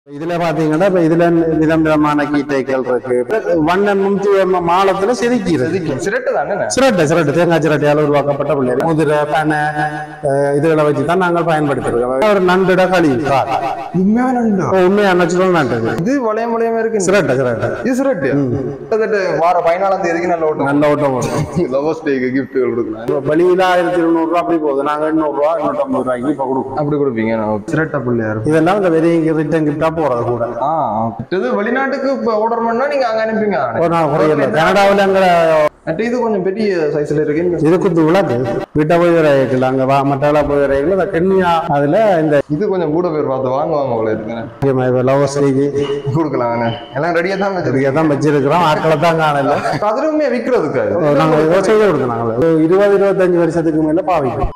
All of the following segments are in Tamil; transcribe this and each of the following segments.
இதுல பாத்தீங்கன்னா இப்ப இதுல விதம் விதமான கீட்டைகள் இருக்கு வண்ண நுண்டி மாலத்துல செதுக்கிறது சிரட்டு தானே சிரட்டை சிரட்டை தேங்காய் சிரட்டையால் உருவாக்கப்பட்ட பிள்ளைகள் முதிரை பனை அஹ், இதுகளை வச்சு தான் நாங்கள் பயன்படுத்திருக்கோம் ஒரு நண்டுட களி கார் உண்மையான உண்மையா நேச்சுரல் நண்டு இது வளையம் வளையமா இருக்கு சிரட்டை சிரட்டை இது சிரட்டு கிட்டத்தட்ட வார பதினாலாம் தேதிக்கு நல்ல ஓட்டம் நல்ல ஓட்டம் வரும் லவர்ஸ் டேக்கு கிஃப்ட்டுகள் கொடுக்கலாம் இப்ப வெளியில ஆயிரத்தி இருநூறு ரூபா அப்படி போகுது நாங்க எண்ணூறு ரூபா எண்ணூற்றம்பது ரூபாய்க்கு இப்ப கொடுக்கும் அப்படி கொடுப்பீங்க சிரட்டை பிள்ளையார் இதெல்லாம் இந்த வெறிய ரிட்டன் கிஃப்டா போறது கூட ஆ இது வெளிநாட்டுக்கு இப்போ ஆர்டர் பண்ணா நீங்க அங்க அனுப்புங்க ஒரு நாள் குறையில கனடாவில் அங்க மற்ற இது கொஞ்சம் பெரிய சைஸ்ல இருக்கு இங்க இது குத்து விளக்கு வீட்டை போய் ரயில்கள் அங்க வா மட்டால போய் ரயில்கள் இந்த கென்யா அதுல இந்த இது கொஞ்சம் கூட பேர் பார்த்து வாங்குவாங்க போல இருக்குங்க லவ் ஸ்ரீக்கு கொடுக்கலாங்க எல்லாம் ரெடியா தான் வச்சிருக்கேன் இதுக்கே தான் வச்சிருக்கிறோம் ஆட்களை தான் காணல அதுவுமே விற்கிறதுக்கு நாங்க யோசனை கொடுத்தோம் நாங்க ஒரு இருபது இருபத்தஞ்சு வருஷத்துக்கு மேல பாவிக்கும்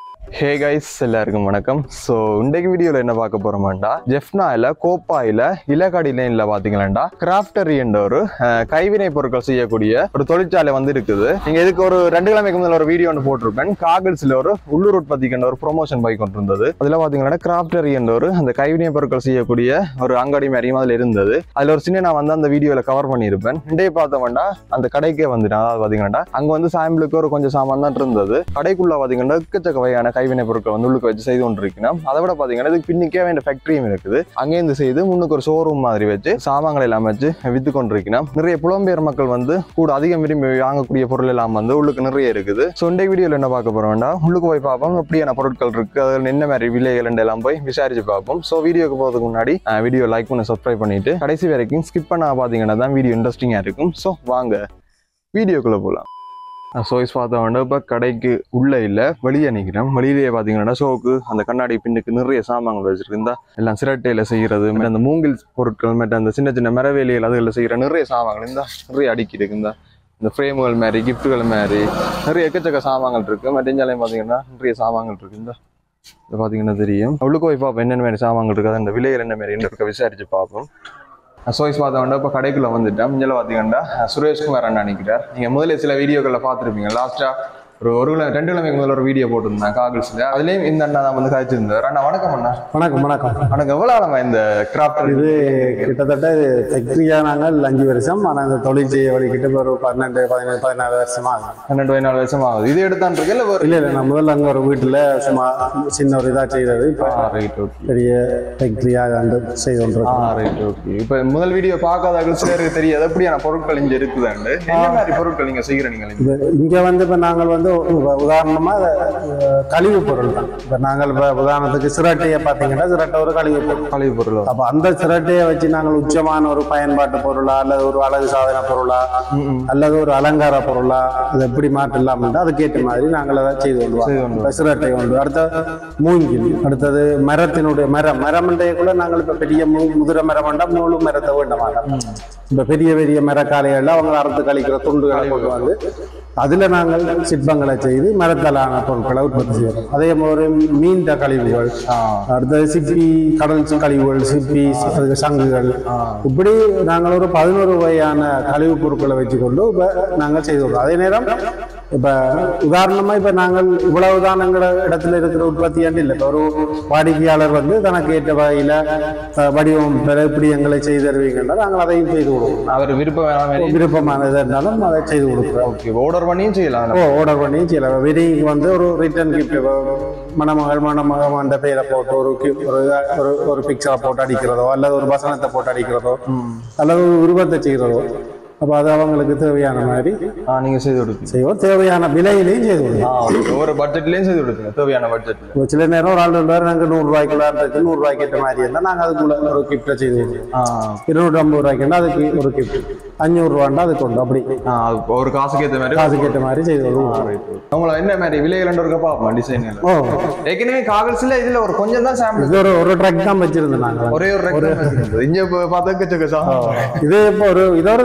ஹே கைஸ் எல்லாருக்கும் வணக்கம் ஸோ இன்றைக்கு வீடியோவில் என்ன பார்க்க போகிறோமாண்டா ஜெஃப்னாயில் கோப்பாயில் இலக்காடி லைனில் பார்த்தீங்களாண்டா கிராஃப்டரி என்ற ஒரு அஹ், கைவினை பொருட்கள் செய்யக்கூடிய ஒரு தொழிற்சாலை வந்து இருக்குது நீங்கள் இதுக்கு ஒரு ரெண்டு கிழமைக்கு முதல்ல ஒரு வீடியோ ஒன்று போட்டிருப்பேன் காகிள்ஸில் ஒரு உள்ளூர் உற்பத்திக்கு ஒரு ப்ரொமோஷன் போய் கொண்டிருந்தது அதில் பார்த்தீங்கன்னா கிராஃப்டரி என்ற ஒரு அந்த கைவினை பொருட்கள் செய்யக்கூடிய ஒரு அங்காடி மாதிரியும் அதில் இருந்தது அதில் ஒரு சின்ன நான் வந்து அந்த வீடியோவில் கவர் பண்ணியிருப்பேன் இன்றைய பார்த்தோம்னா அந்த கடைக்கே வந்துட்டேன் அதாவது பார்த்தீங்கன்னா அங்கே வந்து சாம்பிளுக்கு ஒரு கொஞ்சம் சாமான் தான் இருந்தது கடைக்குள்ள பார்த்தீங்கன்னா எக்கச்சக்க வகையான கைவினை பொருட்கள் வந்து உள்ளுக்கு வச்சு செய்து கொண்டிருக்கணும் அதை விட பார்த்தீங்கன்னா இதுக்கு பின்னிக்கே வேண்டிய ஃபேக்டரியும் இருக்குது அங்கேருந்து செய்து முன்னுக்கு ஒரு ஷோரூம் மாதிரி வச்சு சாமான்கள் எல்லாம் வச்சு வித்து கொண்டிருக்கணும் நிறைய புலம்பெயர் மக்கள் வந்து கூட அதிகம் விரும்பி வாங்கக்கூடிய பொருள் எல்லாம் வந்து உள்ளுக்கு நிறைய இருக்குது ஸோ இந்த வீடியோவில் என்ன பார்க்க போறோம்னா உள்ளுக்கு போய் பார்ப்போம் எப்படியான பொருட்கள் இருக்கு அதில் என்ன மாதிரி விலைகள் எல்லாம் போய் விசாரிச்சு பார்ப்போம் ஸோ வீடியோக்கு போகிறதுக்கு முன்னாடி வீடியோ லைக் பண்ணி சப்ஸ்கிரைப் பண்ணிட்டு கடைசி வரைக்கும் ஸ்கிப் பண்ண பார்த்தீங்கன்னா தான் வீடியோ இன்ட்ரெஸ்டிங்காக இருக்கும் ஸோ வாங்க வீடியோக்குள்ளே போகலாம் சோய்ஸ் பார்த்த உடனே இப்போ கடைக்கு உள்ளே இல்லை வெளியே நிற்கிறோம் வெளியிலேயே பார்த்தீங்கன்னா ஷோக்கு அந்த கண்ணாடி பின்னுக்கு நிறைய சாமான்கள் வச்சிருந்தா எல்லாம் சிரட்டையில் செய்கிறது மற்ற அந்த மூங்கில் பொருட்கள் மற்ற அந்த சின்ன சின்ன மரவேலிகள் அதுகளில் செய்கிற நிறைய சாமான்கள் இருந்தா நிறைய அடுக்கி இருக்குந்தா இந்த ஃப்ரேமுகள் மாதிரி கிஃப்ட்டுகள் மாதிரி நிறைய எக்கச்சக்க சாமான்கள் இருக்கு மற்றஞ்சாலையும் பார்த்தீங்கன்னா நிறைய சாமான்கள் இருக்கு இந்த இது பார்த்தீங்கன்னா தெரியும் உள்ளுக்கு போய் பார்ப்போம் என்னென்ன மாதிரி சாமான்கள் இருக்குது அந்த விலைகள் என்ன மாதிரி இருக்க விசாரிச்சு பார்ப்போம் சோய்ஸ் பார்த்தவொண்டா இப்போ கடைக்குள்ள வந்துட்டேன் இங்கே பார்த்தீங்கன்னா சுரேஷ்குமார் அண்ணா நிற்கிறார் நீங்கள் முதல்ல சில வீடியோக்களில் பார்த்துருப்பீங்க லாஸ்ட்டாக ஒரு ஒரு கிலோ ரெண்டு கிழமைக்கு முதல்ல ஒரு வீடியோ போட்டிருந்தேன் காகிள்ஸில் அதுலேயும் இந்த அண்ணா தான் வந்து காய்ச்சிருந்தார் அண்ணா வணக்கம் அண்ணா வணக்கம் வணக்கம் அண்ணா எவ்வளோ ஆழமா இந்த கிராஃப்ட் இது கிட்டத்தட்ட ஃபேக்டரியா நாங்கள் அஞ்சு வருஷம் ஆனா இந்த தொழில் செய்ய வழிகிட்ட ஒரு பன்னெண்டு பதினேழு பதினாறு வருஷமா ஆகுது பன்னெண்டு பதினாலு வருஷம் ஆகுது இது எடுத்தான் இருக்கு இல்லை ஒரு இல்ல இல்ல நான் முதல்ல அங்க ஒரு வீட்டுல சும்மா சின்ன ஒரு இதா செய்தது இப்ப ரைட் ஓகே பெரிய ஃபேக்டரியா வந்து செய்து ஆ கொண்டிருக்கோம் ரைட் ஓகே இப்போ முதல் வீடியோ பார்க்காத சிலருக்கு தெரியாது எப்படியான பொருட்கள் இங்கே இருக்குதாண்டு என்ன மாதிரி பொருட்கள் நீங்கள் செய்கிறீங்க இது இங்க வந்து இப்ப நாங்கள் வந்து உ- உதாரணமா அஹ், கழிவு பொருள் தான் இப்ப நாங்கள் இப்ப உதாரணத்துக்கு சிரட்டையை பாத்தீங்கன்னா சிரட்டை ஒரு கழிவு பொருள் கழிவு பொருள் அப்ப அந்த சிரட்டையை வச்சு நாங்கள் உச்சமான ஒரு பயன்பாட்டு பொருளா அல்லது ஒரு அழகு சாதன பொருளா அல்லது ஒரு அலங்கார பொருளா அது எப்படி மாற்றலாம்னு அதுக்கேற்ற மாதிரி நாங்கள் அதை செய்து செய்து கொள்வோம் கொண்டு இப்ப சிரட்டை கொண்டு அடுத்த மூங்கில் அடுத்தது மரத்தினுடைய மரம் மரமண்டைக்குள்ள நாங்கள் இப்ப பெரிய மு- முதிர மரம் வேண்டாம் முழு மரத்தை வேண்ட மாட்டோம் இப்ப பெரிய பெரிய மரக்காலைகள்ல அவங்க அறுத்து கழிக்கிற துண்டுகளை கொண்டு வந்து அதுல நாங்கள் சிற்பங்களை செய்து மரத்தாலான பொருட்களை உற்பத்தி செய்யறோம் அதே மாதிரி மீன் கழிவுகள் அடுத்தது சிப்பி கடல் கழிவுகள் சிப்பி அதுக்கு சங்குகள் இப்படி நாங்கள் ஒரு பதினோரு வகையான கழிவுப் பொருட்களை வச்சுக்கொண்டு இப்ப நாங்கள் செய்துள்ளோம் அதே நேரம் இப்ப உதாரணமா இப்ப நாங்கள் இவ்வளவுதான் எங்களோட இடத்துல இருக்கிற உற்பத்தி இல்லை இப்ப ஒரு வாடிக்கையாளர் வந்து தனக்கு ஏற்ற வகையில அஹ், வடிவம் பெற இப்படி எங்களை செய்து தருவீங்கன்னா நாங்கள் அதையும் செய்து கொடுப்போம் அவர் விருப்பம் வேணாம் மாதிரி விருப்பமானது இருந்தாலும் அதை செய்து கொடுக்குறோம் ஓகே ஆர்டர் பண்ணியும் செய்யலாம் ஓ ஆர்டர் பண்ணி செய்யலாம் வெட்டிங்க்கு வந்து ஒரு ரிட்டர்ன் கிஃப்ட் மணமகள் மணமகன் அந்த பேரை போட்டு ஒரு gi- ஒரு ஒரு ஒரு பிக்சரை போட்டு அடிக்கிறதோ அல்லது ஒரு வசனத்தை போட்டு அடிக்கிறதோ அல்லது ஒரு உருவத்தை செய்கிறதோ அப்போ அது அவங்களுக்கு தேவையான மாதிரி ஆ நீங்க செய்து கொடுப்பீங்க செய்வோம் தேவையான விலையிலையும் செய்து கொடுப்போம் ஆ okay. ஒவ்வொரு பட்ஜெட்லயும் செய்து கொடுப்பீங்க தேவையான பட்ஜெட்ல இப்போ சில நேரம் ஒரு ஆள் ரெண்டு நாங்கள் நூறுரூவாய்க்குள்ள இருக்கு நூறுரூவாய்க்கு ஏற்ற மாதிரி இருந்தால் நாங்கள் அதுக்குள்ள ஒரு கிஃப்ட்டை செய்து கொடுப்போம் ஆ இருநூற்றி ஐம்பது ரூபாய்க்குன்னா அதுக்கு ஒரு கிஃப்ட் அஞ்சூறுரூவாண்டா அதுக்கு உண்டு அப்படி ஆ, ஒரு காசுக்கு ஏத்த மாதிரி காசுக்கு ஏற்ற மாதிரி செய்து கொடுப்போம் அவங்கள என்ன மாதிரி விலைகள் இருக்க பார்ப்போம் டிசைன் ஓ ஏற்கனவே காகல்ஸ்ல இதுல ஒரு கொஞ்சம் தான் சாம்பிள் இது ஒரு ஒரு ட்ரக் தான் வச்சிருந்தோம் நாங்கள் ஒரே ஒரு ரெக்கம் இங்க இப்ப பார்த்தா கச்சக்க சாப்பிடும் இது இப்போ ஒரு இது ஒரு தொழில்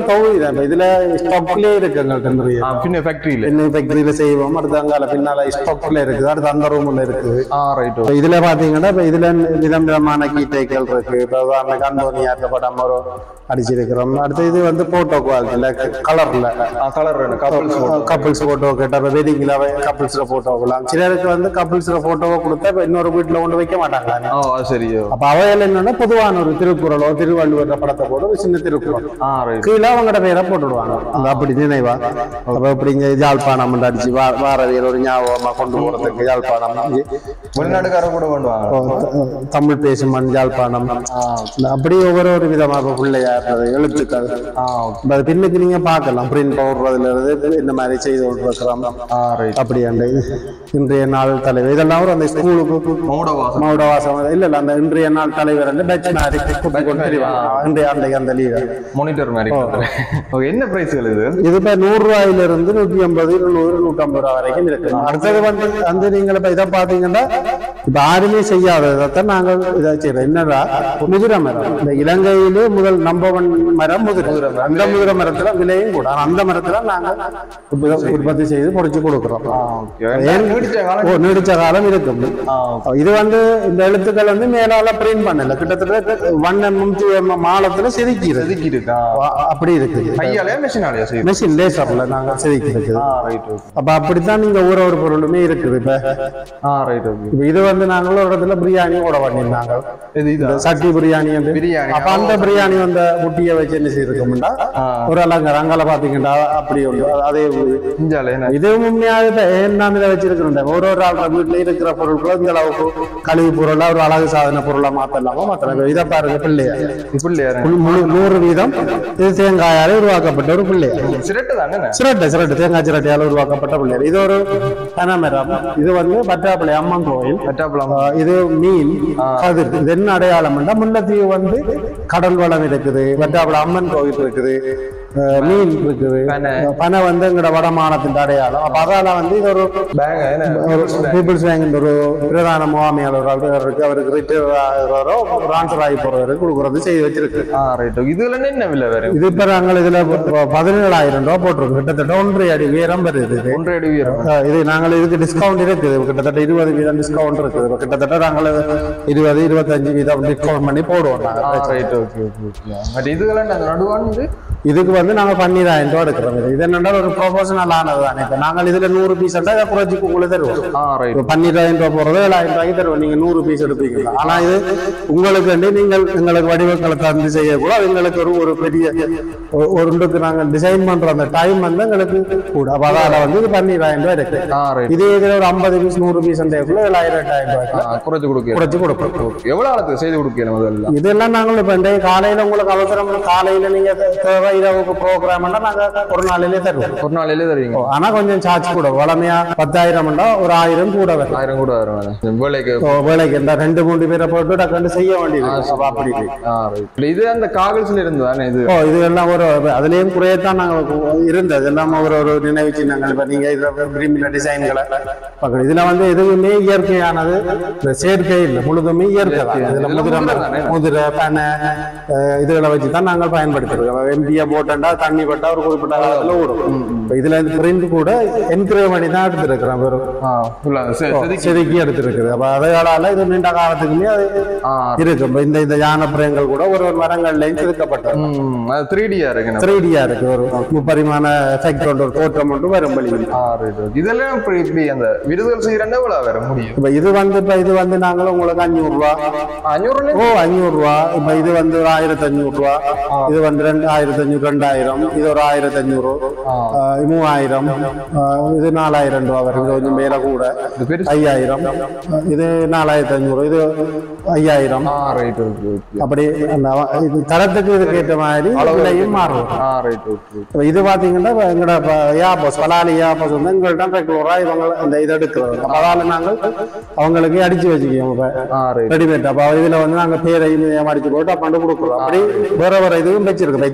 தான் இப்ப இதுல ஸ்டாக்லயே இருக்கு எங்களுக்கு நிறைய ஆ, பின்ன ஃபேக்டரியில என்ன ஃபேக்டரியில செய்வோம் அடுத்து அங்கால பின்னால ஸ்டாக்ல இருக்குது அடுத்து அந்த ரூம்ல இருக்குது ஆ ரைட் இப்ப இதுல பாத்தீங்கன்னா இப்ப இதுல விதம் விதமான கீட்டைகள் இருக்கு இப்ப உதாரணத்துக்கு அந்தோனியாட்ட படம் ஒரு அடிச்சிருக்கிறோம் அடுத்து இது வந்து போட்டோ குவாலிட்டியில கலர்ல கலர் கப்பல்ஸ் கப்பிள்ஸ் போட்டோ கேட்டா இப்ப வெட்டிங்ல கப்பிள்ஸ் போட்டோ கொடுக்கலாம் சிலருக்கு வந்து கப்பிள்ஸ் போட்டோவை கொடுத்தா இப்ப இன்னொரு வீட்டுல கொண்டு வைக்க மாட்டாங்க ஓ அது சரி அப்ப அவையில என்னன்னா பொதுவான ஒரு திருக்குறளோ திருவள்ளுவர் படத்தை போட்டு ஒரு சின்ன திருக்குறள் ஆ ரைட் கீழே அவங்களோட பேரை போட்டுடுவாங்க அந்த அப்படி நினைவா அப்ப இப்படி இங்க யாழ்ப்பாணம் அடிச்சு வா- வாரவியல் ஒரு ஞாபகமா கொண்டு போறதுக்கு யாழ்ப்பாணம் இ- வெளிநாட்டுக்கார கூட பண்ணுவாங்க ஓ, த- தமிழ் பேசும் மண் யாழ்ப்பாணம் அப்படி ஒவ்வொரு ஒரு விதமாக பிள்ளையாடுறது எழுத்துக்கள் ஆ அப்ப அது பின்னுக்கு நீங்க பார்க்கலாம் பிரிண்ட் போடுறதுல இருந்து இந்த மாதிரி செய்து கொண்டிருக்கிறோம் ஆ ரைட் அப்படியாண்டு இன்றைய நாள் தலைவர் இதெல்லாம் ஒரு அந்த ஸ்கூலுக்கு மௌட வாசம் மாவட்ட வாசம் இல்ல இல்ல அந்த இன்றைய நாள் தலைவர் வந்து டச் மாதிரி குத்தி கொண்டு திரிவாங்க. இன்றைய அன்றைக்கு அந்த லீவு மானிட்டர் மாதிரி ஓகே என்ன பிரைஸ்கள் இது இது இப்ப நூறு ரூபாயில இருந்து நூத்தி ஐம்பது நூறு நூத்தி ஐம்பது ரூபாய் வரைக்கும் இருக்கு அடுத்தது வந்து வந்து நீங்க இப்ப இதை பாத்தீங்கன்னா இப்ப யாருமே செய்யாததான் நாங்கள் இதை செய்யறோம் என்னடா முதிர மரம் இந்த இலங்கையிலே முதல் நம்பர் ஒன் மரம் முதிர அந்த முதிர மரத்துல விலையும் கூட ஆனா அந்த மரத்துல நாங்க உற்ப- உற்பத்தி செய்து பொடிச்சு கொடுக்குறோம் ஓகே ஏன் நீடிச்ச காலம் ஓ, நீடிச்ச காலம் இருக்கும் ஆ இது வந்து இந்த எழுத்துக்கள் வந்து மேலால பிரிண்ட் பண்ணல கிட்டத்தட்ட ஒன் எம்எம் டூ எம்எம் ஆழத்துல செதுக்கிறது செதுக்கி இருக்கா அப்படி இருக்குது கையாலயா மெஷினாலயா செய்யுது மெஷின் லேசர்ல நாங்க செதுக்கி இருக்குது ஆ ரைட் ஓகே அப்ப அப்படித்தான் நீங்க ஒரு ஒரு பொருளுமே இருக்குது இப்ப ஆ ரைட் ஓகே இப்ப இது வந்து நாங்களும் ஒரு இடத்துல பிரியாணி கூட பண்ணியிருந்தாங்க இது இது இந்த சட்டி பிரியாணி வந்து பிரியாணி அப்ப அந்த பிரியாணி வந்த முட்டியை வச்சு என்ன செய்யிருக்கோம்னா ஆ. ஒரு அலங்காரம் அங்கால பாத்தீங்கன்னா அப்படி உண்டு அதே ஒரு- இஞ்சால என்ன இது உண்மையாக இப்ப ஏன் நான் இதை வச்சிருக்கிறேன் ஒரு ஒரு ஆள் வீட்டுல இருக்கிற பொருட்களும் இந்த அளவுக்கு கழிவு பொருளா ஒரு அழகு சாதன பொருளா மாத்தலாமா மாத்தலாம் இதை பாருங்க பிள்ளையா பிள்ளையாரு முழு- முழு நூறு வீதம் இது தேங்காயால உருவாக்கப்பட்ட ஒரு பிள்ளையா சிரட்டு தானே சிரட்டை சிரட்டை தேங்காய் சிரட்டையால உருவாக்கப்பட்ட பிள்ளையார் இது ஒரு பனமரம் இது வந்து பற்றாப்பிள்ளை அம்மன் கோயில் கட்டாப்பலாம் ஆஹ் இது மீன் கதிர் இது என்ன அடையாளம்னா முல்லைத்தீவு வந்து கடல் வளம் இருக்குது பற்றாப்பிள்ளை அம்மன் கோயில் இருக்குது ஆஹ் மீன் இருக்குது பனை. பனை வந்து எங்கட வடமானத்தின் அடையாளம் அப்ப அதால வந்து இது ஒரு பேங்க என்ன ஒரு பீப்புள்ஸ் பேங்க் ஒரு பிரதான முகாமையாளர் அவர் இருக்கு அவருக்கு ரிட்டையர் ஆகிறவரோ ட்ரான்ஸ்ஃபர் ஆகி போறவருக்கு கொடுக்குறது செய்து வச்சிருக்கு ஆ ரைட் இதுல என்ன விலை வேற இது இப்ப நாங்கள் இதுல ப- பதினேழாயிரம் ரூபாய் போட்டிருக்கோம் கிட்டத்தட்ட ஒன்றரை அடி உயரம் வருது இது ஒன்றரை அடி உயரம் அஹ் இது நாங்கள் இதுக்கு டிஸ்கவுண்ட் இருக்குது கிட்டத்தட்ட இருபது வீதம் டிஸ்கவுண்ட் இருக்குது இப்ப கிட்டத்தட்ட நாங்கள் இருபது இருபத்தஞ்சு வீதம் டிஸ்கவுண்ட் பண்ணி போடுவோம் ஆ நாங்கள் right okay okay okay but இதுக்கெல்லாம் அந்த நடுவான் இது இதுக்கு வந்து நாங்க பன்னிராயிரம் ரூபாய் எடுக்கிறோம் இது இது என்னன்னா ஒரு ப்ரொபோஷனல் ஆனது தானே இப்ப நாங்கள் இதுல நூறு பீஸ் எடுத்தா இதை குறைச்சி உங்களுக்கு தருவோம் ஆ ரைட் இப்ப பன்னிரெண்டாயிரம் ரூபாய் போறது ஏழாயிரம் ரூபாய்க்கு தருவோம் நீங்க நூறு பீஸ் எடுப்பீங்க ஆனா இது உங்களுக்கு வந்து நீங்கள் எங்களுக்கு வடிவங்களை தந்து செய்யக்கூட எங்களுக்கு ஒரு ஒரு பெரிய ஒரு- ஒரு ஒன்றுக்கு நாங்க டிசைன் பண்ற அந்த டைம் வந்து எங்களுக்கு கூட அப்ப அதால வந்து இது பன்னிரெண்டாயிரம் ரூபாய் இருக்கு ஆ ரைட் இதே இதுல ஒரு ஐம்பது பீஸ் நூறு பீஸ் குள்ள ஏழாயிரம் எட்டாயிரம் ரூபாய்க்கு குறைச்சு கொடுக்க குறைச்சு கொடுப்போம் எவ்வளவு ஆளுக்கு செய்து கொடுக்கணும் முதல்ல இதெல்லாம் நாங்கள் இப்ப இந்த காலையில உங்களுக்கு அவசரம் காலையில நீங்க தேவை இரவுக்கு ப்ரோக்ராம் நாங்க ஒரு நாளிலே தருவோம் ஒரு நாளையிலே தருவீங்க ஆனா கொஞ்சம் சார்ஜ் கூட வளமையா பத்தாயிரம் ஒரு ஆயிரம் கூட வரும் ஆயிரம் கூட வரும் வேலைக்கு ஓ, வேலைக்கு இந்த ரெண்டு மூணு பேரை போட்டு டக்குன்னு செய்ய வேண்டியது அப்ப அப்படி இருக்கு. ஆ ரைட் இது அந்த காகல்ஸ்ல இருந்து தானே இது ஓ இது எல்லாம் ஒரு அதுலயும் குறையத்தான் நாங்க இருந்தது எல்லாம் ஒரு ஒரு நினைவு சின்னங்கள் இப்ப நீங்க இதுல விரும்பின டிசைன்களை பார்க்கணும் இதுல வந்து எதுவுமே இயற்கையானது இந்த செயற்கை இல்லை முழுதுமே இயற்கை தான் இதுல இதுல முதிரை முதிரை தானே? முதிரை பனை அஹ், இதுகளை வச்சு தான் நாங்கள் பயன்படுத்திருக்கோம் எம்பிய போட்டா தண்ணி பட்டா ஒரு குறிப்பிட்ட காலத்துல ஓடும் இப்ப இதுல இந்த பிரிண்ட் கூட என்கிரேவ் பண்ணி தான் எடுத்திருக்கிறோம் வெறும் ஆ ஃபுல்லா செதுக்கி செதுக்கி எடுத்திருக்குது அப்ப அதனால இது நீண்ட காலத்துக்குமே அது ஆ இருக்கு இப்ப இந்த இந்த யானை பிரயங்கள் கூட ஒரு ஒரு மரங்கள்லயும் செதுக்கப்பட்டது ம் அது த்ரீ டியா இருக்கு த்ரீ டியா இருக்கு ஒரு முப்பரிமாண எஃபெக்ட் கொண்ட ஒரு தோற்றம் மட்டும் வரும் வழி ஆ ரைட் இதெல்லாம் இப்படி இப்படி அந்த விருதுகள் செய்யறா எவ்வளவு வர முடியும் இப்ப இது வந்து இப்ப இது வந்து நாங்களும் உங்களுக்கு அஞ்சூறு ரூபா அஞ்சூறுல ஓ அஞ்சூறு ரூபா இப்ப இது வந்து ஒரு ஆயிரத்தி அஞ்சூறு ரூபா இது வந்து ரெண்டு ஆயிரத்தி அஞ்சூறு ரெண்டாயிரம் இது ஒரு ஆயிரத்தி அஞ்சூறு ஆஹ் மூவாயிரம் ஆஹ் இது நாலாயிரம் ரூபா வரும் இது கொஞ்சம் மேல கூட இது பெருசு ஐயாயிரம் ஆஹ் இது நாலாயிரத்தி அஞ்சூறு இது ஐயாயிரம் ஆ ரைட் ஓகே ஓகே அப்படி அந்த அவ- இது தரத்துக்கு இதுக்கு ஏற்ற மாதிரி விலையும் மாறும் ஆ ரைட் ஓகே இப்ப இது பாத்தீங்கன்னா இப்ப எங்கட யாபோஸ் பலாலி யாபோஸ் வந்து எங்கள்ட்ட ரெகுலரா இவங்க இந்த இதை எடுக்கிறது அப்ப அதால நாங்கள் அவங்களுக்கு அடிச்சு வச்சுக்கோம் இப்ப ஆ ரைட் ரெடிமேட் அப்ப இதுல வந்து நாங்க பேரையும் இதையும் அடிச்சு போட்டு அப்பாண்டு கொடுக்குறோம் அப்படி வேற வேற இதுவும் வச்சிருக்கு HNB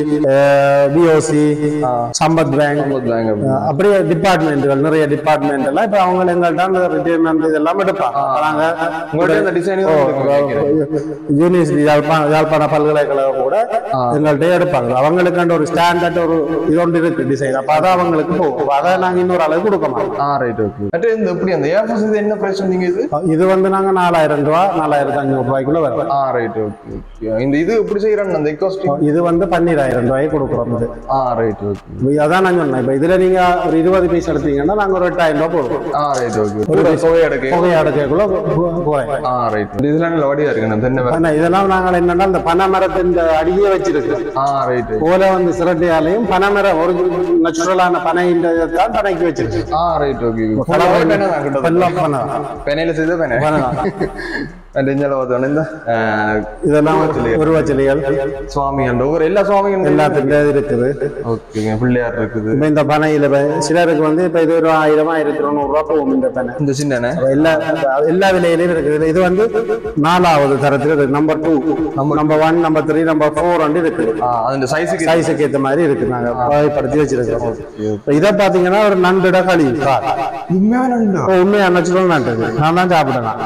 BOC Sampath bank bank அஹ் அப்படியே டிபார்ட்மெண்ட்டுகள் நிறைய டிபார்ட்மெண்ட் எல்லாம் இப்ப அவங்க எங்கள்கிட்ட ரிட்டைர்மெண்ட் இதெல்லாம் எடுப்பாங்க அப்ப நாங்க உங்கள்ட்ட இந்த டிசைனிங் யூனிவர்சிட்டி யாழ்ப்பாண யாழ்ப்பாண பல்கலைக்கழகம் கூட எங்கள்கிட்ட எடுப்பாங்க அவங்களுக்கு ஒரு ஸ்டாண்டர்ட் ஒரு இது ஒன்று இருக்கு டிசைன் அப்ப அதான் அவங்களுக்கு போகும் அப்ப அதை நாங்க இன்னொரு அளவு கொடுக்க மாட்டோம் ஆ ரைட் ஓகே அட் இந்த எப்படி அந்த ஏர்ஃபோர்ஸ் இது என்ன பிரைஸ் சொன்னீங்க இது இது வந்து நாங்க நாலாயிரம் ரூபா நாலாயிரத்தி ஐநூறு ரூபாய்க்குள்ள வரும் ஆ ரைட் ஓகே ஓகே இந்த இது எப்படி செய்யறாங்க அந்த எக்கோஸ்டிக் இது வந்து பன்னிராயிரம் ரூபாய்க்கு கொடுக்குறோம் இது ஆ ரைட் ஓகே இப்ப அதான் நான் சொன்னேன் இப்ப இதுல நீங்க ஒரு இருபது பீஸ் எடுத்தீங்கன்னா நாங்க ஒரு எட்டாயிரம் ரூபாய் போடுவோம் ஆ ரைட் ஓகே ஒரு தொகை எடுக்க புகை அடைக்கக்குள்ள குறையும் ஆ ரைட் இதெல்லாம் நல்ல வடியா இருக்கு நான் தென்னை மரம். ஆனா இதெல்லாம் நாங்கள் என்னன்னா இந்த பனை மரத்தின் அடியே வச்சிருக்கு ஆ ரைட் ஓலை வந்து சிரட்டையாலையும் பனைமரம் ஒரு நேச்சுரலான பனையின் தான் பனைக்கு வச்சிருக்கு ஆ ரைட் ஓகே கலவை பெனை தான் கிட்ட எல்லாம் பனை பெனையில செய்த பெனை பனைதான். நெஞ்சல பார்த்தோன்னே இந்த ஆ, இதெல்லாம் உருவச்சிலைகள் சுவாமி என்ற ஒவ்வொரு எல்லா சுவாமியும் எல்லாத்துக்கும் இது இருக்குது ஓகேங்க பிள்ளையார் இருக்குது இப்ப இந்த பனையில இப்ப சிலருக்கு வந்து இப்ப இது ஒரு ஆயிரம் ஆயிரத்தி இருநூறு ரூபா போகும் இந்த பனை இந்த சின்ன அப்ப எல்லா எல்லா விலையிலையும் இருக்குது இது வந்து நாலாவது தரத்துல இருக்கு number two number one number three number four வந்து இருக்குது ஆ அந்த சைஸுக்கு சைஸுக்கு ஏத்த மாதிரி இருக்கு நாங்க வகைப்படுத்தி வச்சிருக்கோம் இப்ப இதை பாத்தீங்கன்னா ஒரு நண்டுட களி கார் உண்மையான நண்டா? உண்மையா நேச்சுரல் நண்டு நான் தான் சாப்பிடலாம்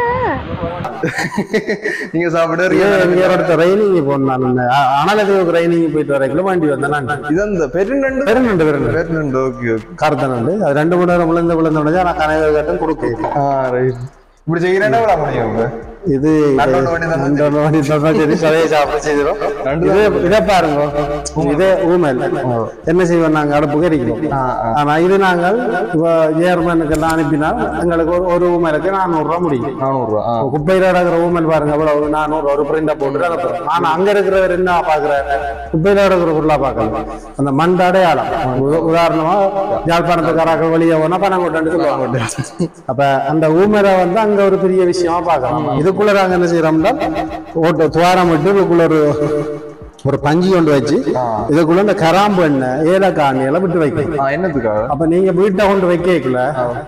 நீங்க சாப்பிட இங்க ஒருத்தர் ரைனிங் போனான் அனலதுக்கு ரைனிங் போயிட்டு வரைக்குள்ள வண்டி வந்தேன் நான் இது அந்த பெருநண்டு பெருநண்டு பெருநண்டு பெருநண்டு ஓகே ஓகே கருத்த நண்டு அது ரெண்டு மணி நேரம் விழுந்து விழுந்து விழுந்து நான் கனவு கட்டம் கொடுக்க ஆ ரைட் இப்படி செய்கிறேன்னா விட முடியும் இப்ப இது நண்டோட வண்டி தானே நண்டோட வண்டி தானே சரி சதையை சாப்பிட செய்திடும் நண்டு இது இதை பாருங்க இதே ஊமல் என்ன செய்வோம் நாங்க அடுப்பு கறிக்கிறோம் ஆனா இது நாங்கள் இப்போ ஏர்மனுக்கு எல்லாம் அனுப்பினால் எங்களுக்கு ஒரு ஒரு ஊமலுக்கு நானூறு ரூபா முடியும் நானூறுரூவா ஆ குப்பையில கிடக்குற ஊமல் பாருங்க அவ்வளவு நானூறு ஒரு பிரிண்டா போட்டு அனுப்புறோம் ஆனா அங்க இருக்கிறவர் என்ன பாக்குறாரு குப்பையில கிடக்குற பொருளா பார்க்கல அந்த மண்ட அடையாளம் உ- உதாரணமா யாழ்ப்பாணத்துக்காராக்கள் வெளியே போனா பணம் கொண்டு சொல்லுவாங்க அப்ப அந்த ஊமரை வந்து அங்க ஒரு பெரிய விஷயமா பார்க்கலாம் இதுக்குள்ள நாங்க என்ன செய்யறோம்னா ஓட்டு துவாரம் விட்டு இதுக்குள்ள ஒரு ஒரு பஞ்சு கொண்டு வச்சு இதுக்குள்ள இந்த கராம்பு எண்ணெய் ஏலக்காய் எண்ணெய் எல்லாம் விட்டு வைக்கணும் ஆ என்னத்துக்காக அப்ப நீங்க வீட்டை கொண்டு வைக்கல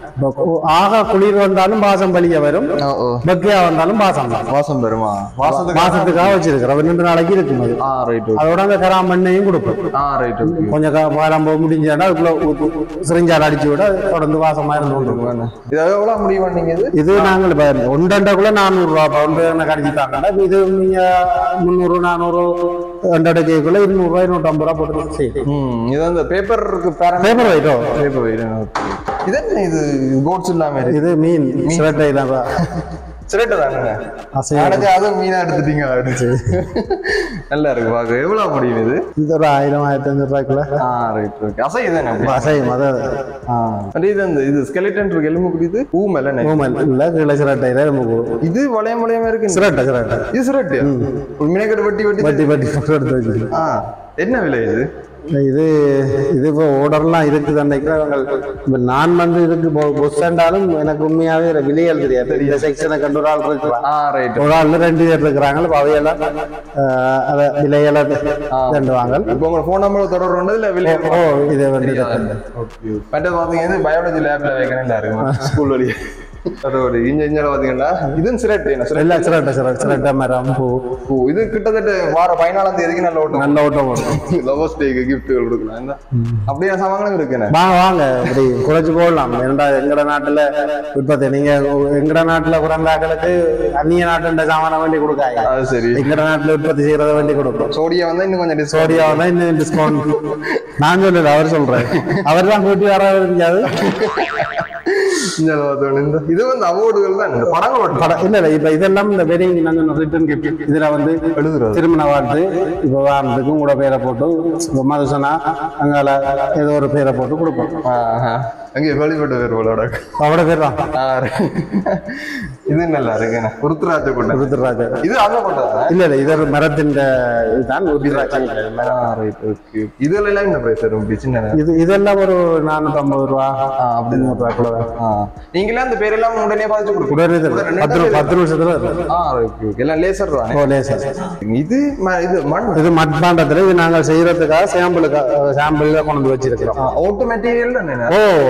ஆகா குளிர் வந்தாலும் பாசம் பலிய வரும் ஓ ஓ பக்கையா வந்தாலும் பாசம் தான் வாசம் பெறுமா வாசத்துக்கு மாசத்துக்காக வச்சிருக்கிறோம் ரெண்டு நாளைக்கு இருக்கும் அது ஆ ரைட் ஓகே அதோட அந்த கராம்பு எண்ணெயும் கொடுப்போம் ஆ ரைட் ஓகே கொஞ்சம் காலம் முடிஞ்சாடா அதுக்குள்ள சிரிஞ்சால் அடிச்சு விட தொடர்ந்து வாசமா இருந்து கொண்டு இருக்கும். இது எவ்வளவு முடியும் நீங்க இது இது நாங்கள் இப்ப ஒன்றரைக்குள்ள நானூறு ரூபா பவுண்டு எனக்கு அடிச்சுட்டாங்க இப்ப இது நீங்க முந்நூறு நானூறு ரெண்டரை கேக்குள்ள இருநூறு ரூபாய் நூற்றம்பது ரூபா போட்டு செய்யும் ம் இது அந்த பேப்பருக்கு பேரண்ட் பேப்பர் வைட்டோ பேப்பர் வைட் இது என்ன இது கோட்ஸ் இல்லாம இருக்கு இது மீன் சிரட்டையில சிரட்டை தானே அசையா அடைஞ்சு அதுவும் மீனா எடுத்துட்டீங்க அப்படின்னு நல்லா இருக்கு பாக்க எவ்வளவு முடியும் இது இது ஒரு ஆயிரம் ஆயிரத்தி ஐநூறு ரூபாய்க்குள்ள ஆ ரைட் ஓகே அசை தானே அப்படி? அசையும் அது ஆ அண்ட் இது அந்த இது ஸ்கெலிட்டன் இருக்கு எலும்பு குடிது பூ மேல என்ன? ஊமல் இல்ல கீழே சிரட்டையில நம்ம இது வளையம் வளையமா இருக்கு சிரட்டை சிரட்டை இது சிரட்டு ஒரு மினக்கட்டு வட்டி வட்டி வட்டி வட்டி போட்டு எடுத்து வச்சிருக்கு ஆ என்ன விலை இது இது இது இப்போ ஓர்டர்லாம் இருக்குது அன்னைக்கு அவங்க இப்ப நான் வந்து இதுக்கு புஷ் ஆண்டாலும் எனக்கு உண்மையாவே இதுல விலைகள் தெரியாது இந்த செக்ஷனை கண்டு ஒரு ஆள் இருக்கலாம் ஆ ரைட் ஒரு ஆள் ரெண்டு பேர் இருக்கிறாங்க இப்ப அவையெல்லாம் ஆஹ், அத விலையெல்லாம் தண்டுவாங்க இப்போ உங்க ஃபோன் நம்பர் தொடர்பு இல்ல விலை ஓ இதை வந்து ஓகே மற்றது பாத்தீங்கன்னா பயாலஜி லேப்ல வைக்கணும் இல்ல இருக்கு ஸ்கூல் வழி அதோட இஞ்ச இஞ்சல பாத்தீங்கன்னா இதுவும் சிரட்டு என்ன சிரட்டு எல்லாம் சிரட்டை சிரட்டை சிரட்டை மரம் பூ ஓ, இது கிட்டத்தட்ட வார பதினாலாம் தேதிக்கு நல்ல ஓட்டம் நல்ல ஓட்டம் ஓடும் லவர்ஸ் டேக்கு கிஃப்ட்டுகள் கொடுக்கலாம் என்ன அப்படியே சமங்களும் இருக்குண்ணே வாங்க வாங்க இப்படி குறைச்சு போடலாம் ஏன்டா எங்கட நாட்டுல உற்பத்தி நீங்க எங்கட நாட்டுல பிறந்தாக்களுக்கு அந்நிய நாட்டுன்ற சாமான வேண்டி கொடுக்காங்க அது சரி எங்கட நாட்டுல உற்பத்தி செய்யறத வேண்டி கொடுக்கும் சோடியா வந்தா இன்னும் கொஞ்சம் டிஸ்கவுண்ட் சோடியா தான் இன்னும் டிஸ்கவுண்ட் நான் சொல்லல அவர் சொல்றேன் அவர் தான் கூட்டி வர இருக்காது இது வந்து அவார்டுகள் தான் இந்த படங்கள் மட்டும் படம் இல்ல இல்ல இப்ப இதெல்லாம் இந்த வெட்டிங் நான் ரிட்டர்ன் கிஃப்ட் இதுல வந்து எழுதுறது. திருமண வாழ்த்து இப்ப வாரத்துக்கும் கூட பேரை போட்டு இப்ப மதுசனா அங்கால ஏதோ ஒரு பேரை போட்டு கொடுப்போம் ஆஹா. அங்கே வெளிப்பட்ட பேர் போலோட அவட பேர் தான் இது நல்லா இருக்குண்ணே உருத்துராஜ கொண்ட ருத்ரராஜ இது அந்த கொண்டதா இல்ல இல்ல இது ஒரு மரத்தின் இதுதான் ருத்ரராஜ ரைட் ஓகே இதுல எல்லாம் என்ன பிரைஸ் வரும் இப்படி சின்ன இது இதெல்லாம் ஒரு நானூத்தி ஐம்பது ரூபா அப்படி நூறு ரூபாய்க்குள்ள தான். நீங்களே அந்த பேரெல்லாம் உடனே பார்த்து கொடுக்கும் உடனே தரும். பத்து ரூ- பத்து நிமிஷத்துல வரும். ஆ ஓகே ஓகே எல்லாம் லேசர் தானே ஓ, லேசர். இது ம- இது மண் இது மட்பாண்டத்துல இது நாங்கள் செய்யறதுக்காக சாம்பிளுக்காக சாம்பிள்ல கொண்டு வந்து வச்சிருக்கிறோம் ஆட்டோ மெட்டீரியல் தானே ஓ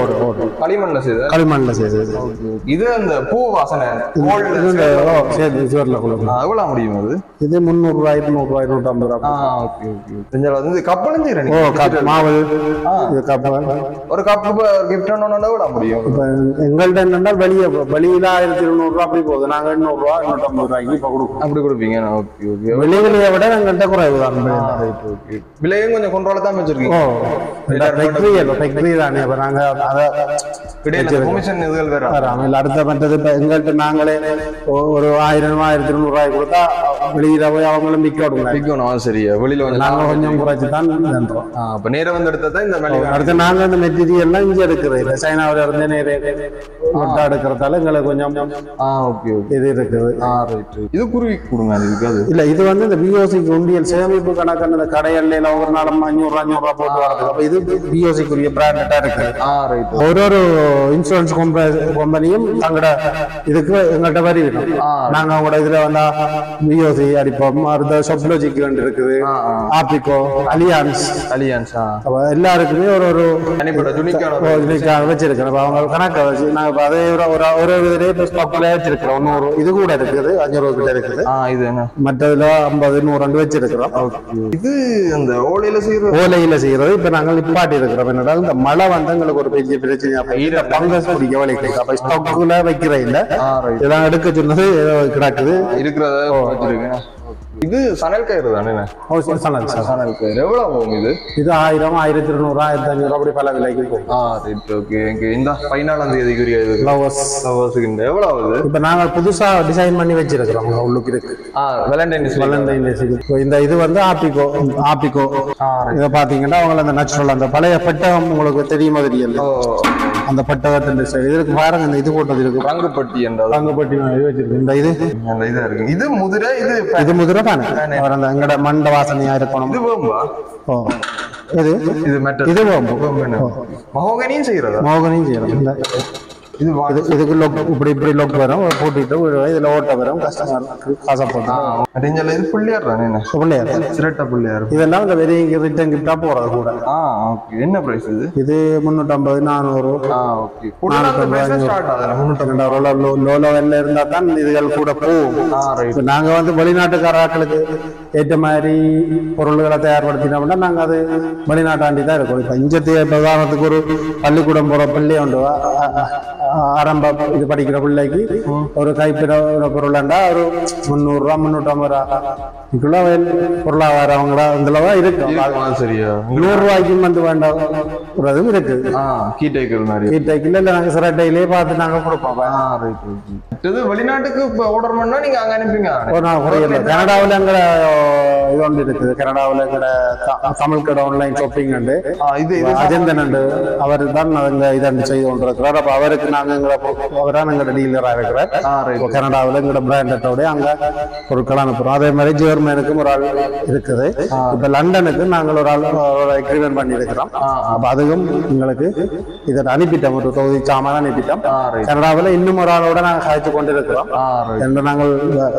ஓடு ஓடு களிமண்ல செய்த களிமண்ணில் செய்தது இது அந்த பூ வாசனை gold இது இந்த ஓ சரி சுவரில் கொடுக்கும் ஆ, எவ்வளவு முடியும் அது இது முந்நூறுரூவா இருநூறுவா இருநூற்றம்பது ரூபா ஆ ஓகே ஓகே தெரிஞ்சல வந்து கப்பலும் செய்யறேன் ஓ கப் மாவு இது கப் ஒரு கப் கிஃப்ட் ஒன்று எவ்வளவு முடியும் இப்போ எங்கள்கிட்ட என்னன்னா வெளியே வெளியில ஆயிரத்தி இருநூறுவா அப்படி போகுது நாங்கள் எண்ணூறுரூவா எண்ணூற்றம்பது ரூபாய்க்கு இப்போ கொடுக்குறோம் அப்படி கொடுப்பீங்க ஓகே ஓகே வெளியிலேயே விட எங்கள்கிட்ட குறைவு தான் ஓகே விலையும் கொஞ்சம் கொண்டோல தான் ஓ வச்சிருக்கீங்க ஃபேக்ட்ரி இல்லை ஃபேக்ட்ரி தானே இப்போ நாங்கள் அதை இடையில கமிஷன் இதுகள் வேற வராமல் இல்லை அடுத்த மற்றது இப்போ எங்கள்கிட்ட நாங்களே ஒ- ஒரு ஆயிரம் ஆயிரத்தி இருநூறுவாய் கொடுத்தா வெளியில போய் அவங்களும் விற்க விடுங்க விற்கணும் சரியா வெளியில கொஞ்சம் நாங்கள் கொஞ்சம் குறைச்சி தான் இதுன்றோம் ஆ, அப்ப நேர வந்து எடுத்தா தான் இந்த மளிகை அடுத்து நாங்கள் இந்த மெட்டீரியல்லாம் இங்கே எடுக்கிறது இல்லை சைனாவில் இருந்து நேரே ஒட்டா எடுக்கிறதால எங்களுக்கு கொஞ்சம் ஆ ஓகே ஓகே இது இருக்குது ஆ ரைட் இது குருவி கொடுங்க அது இருக்காது இல்ல இது வந்து இந்த பிஓசிக்கு உண்டியல் சேமிப்பு கணக்குன்னு இந்த கடைகள்ல ஒரு நாள் அஞ்சூறு அஞ்சூறு ரூபா போட்டு வரது அப்ப இது பிஓசிக்குரிய பிராண்டடா இருக்கு ஆ ரைட் ஒரு ஒரு இன்சூரன்ஸ் கம்பெனியும் தங்களோட இதுக்கு எங்கள்கிட்ட வரி விடும் நாங்க அவங்களோட இதுல வந்தா பிஓசி அடிப்போம் அடுத்த சொப்லோஜிக்கு வேண்டி இருக்குது ஆ ஆ ஆப்பிகோ அலியான்ஸ் அலியன்ஸ் ஆ அப்ப எல்லாருக்குமே ஒரு ஒரு தனிப்பட்ட துணிக்கான ஒரு இதுக்காக வச்சிருக்கிறோம் அப்ப அவங்க கணக்கை வச்சு நாங்க இப்ப அதே ஒரு ஒரு ஒரு இதுலயே இப்போ ஸ்டாக்ல வச்சிருக்கிறோம் ஒன்னூறு இது கூட இருக்குது அஞ்சூறு கிட்ட இருக்குது ஆ இது என்ன மற்றதுல ஐம்பது நூறு ரெண்டு வச்சிருக்கிறோம் இது அந்த ஓலையில செய்யற ஓலையில செய்யறது இப்ப நாங்கள் நிப்பாட்டி இருக்கிறோம் என்னடா இந்த மழை வந்து எங்களுக்கு ஒரு பெரிய பிரச்சனை அப்ப ஈர பங்கஸ் பிடிக்க வலிக்கு அப்ப ஸ்டாக்குல வைக்கிற இல்ல ஆ ரைட் இதெல்லாம் எடுக்க சொன்னது ஏதோ கிடக்குது இருக்கிறத வச்சிருக்கேன் இது சணல் கயிறு தானே ஓ, சரி, சரி, சரி. சணல் கயிறு எவ்வளவு ஆகும் இது இது ஆயிரம் ஆயிரத்தி இருநூறு ஆயிரத்தி அஞ்சூறு அப்படி பல விலைக்கு போகும் ஆ ரைட் ஓகே இங்க இந்த பதினாலாம் தேதிக்குரிய இது ஃப்ளவர்ஸ் ஃப்ளவர்ஸுக்கு எவ்வளவு ஆகுது இப்ப நாங்கள் புதுசா டிசைன் பண்ணி வச்சிருக்கிறோம் உள்ளுக்கு இருக்கு ஆ வேலண்டைன்ஸ் வளர்ந்த இப்போ இந்த இது வந்து ஆப்பிகோ ஆப்பிகோ ஆ இதை பாத்தீங்கன்னா அவங்கள அந்த நேச்சுரல் அந்த பழைய பெட்டகம் உங்களுக்கு தெரியுமா தெரியல ஓ அந்த பெட்டகத்தின் design. இதுக்கு பாருங்க இந்த இது போட்டது இருக்கு ரங்குப்பட்டி என்றது தங்கப்பட்டி இது வச்சிருக்கு இந்த இது அந்த இதா இருக்கு இது முதிரை இது ப- இது முதிரை தானே அவர் அந்த எங்கட மண்ட வாசனையா இருக்கணும் இது வேம்பா ஓ இது இது மெட்டல் இது வேம்பு மகோகனியும் செய்யறதா மோகனையும் செய்யணும் இந்த இது வா- இது இதுக்கு லொக் இப்படி இப்படி லொக் வரும் போட்டுட்டு விடுவோம். இதுல ஓட்ட வரும் கஸ்டமருக்கு காசை போட்டு அடிஞ்சல இது பிள்ளையார் தானே என்ன பிள்ளையார் சிரட்ட பிள்ளையார் இதெல்லாம் இந்த வெறிய ரிட்டன் கிஃப்டா போறது கூட ஆ ஓகே என்ன பிரைஸ் இது இது முன்னூற்றம்பது நானூறு ஆ ஓகே கூடுதல் பிரைஸ் ஸ்டார்ட் ஆகுது முன்னூத்தி ரெண்டாயிரம் ரூபா லோ லோ லெவல்ல இருந்தா தான் இதுகள் கூட போகும் ஆ ரைட் இப்ப நாங்க வந்து வெளிநாட்டுக்காரர்களுக்கு ஏற்ற மாதிரி பொருள்களை தயார்படுத்தினோம்னா நாங்க அது வெளிநாட்டாண்டி தான் இருக்கோம் இப்ப இங்க தே- இப்ப உதாரணத்துக்கு ஒரு பள்ளிக்கூடம் போற பிள்ளை உண்டு அ- அ- அ- ஆரம்ப இது படிக்கிற பிள்ளைக்கு ஒரு கைப்பிட பொருளாண்டா ஒரு முந்நூறு ரூபா முந்நூற்றம்பது ரூபா இதுக்குள்ள பொருளாதாரம் அவங்கள இதுலதான் இருக்கு ஆ, சரியா நூறு ரூபாய்க்கும் வந்து வேண்டாம் இருக்கு ஆ கீ டேக்கர் மாதிரி வீட்டைக்குள்ள இல்ல நாங்க சிரட்டையிலே பார்த்து நாங்க கொடுப்போம் ஆ ரைட் ரைட் இது வெளிநாட்டுக்கு இப்ப ஆர்டர் பண்ணா நீங்க அங்க அனுப்பிங்க ஒரு நாள் குறையில கனடாவில் எங்கட இது ஒன்று இருக்குது கனடாவில் எங்கட த- தமிழ் கடை ஆன்லைன் ஷாப்பிங் உண்டு ஆ இது இது அஜந்தன் உண்டு அவர் தான் அவங்க இதண்டு செய்து கொண்டிருக்கிறார் அப்ப அவருக்கு நாங்க எங்களை அவரான் எங்கட டீலரா இருக்கிறார் ஆ ரைட் இப்போ கனடாவில் எங்கட பிராண்டட்டோட அங்க பொருட்கள் அனுப்புறோம் அதே மாதிரி ஜெர்மனுக்கும் ஒரு ஆள் இருக்குது இப்ப லண்டனுக்கு நாங்கள் ஒரு ஆள் ஒரு அக்ரிமெண்ட் பண்ணி இருக்கிறோம் அப்ப அதுவும் எங்களுக்கு இதை அனுப்பிட்டோம் ஒரு தொகுதி சாமான அனுப்பிட்டோம் ஆ ரைட் கனடாவில் இன்னும் ஒரு ஆளோட நாங்கள் காய்ச்சி கொண்டிருக்கிறோம் ஆ ரைட் என்று நாங்கள்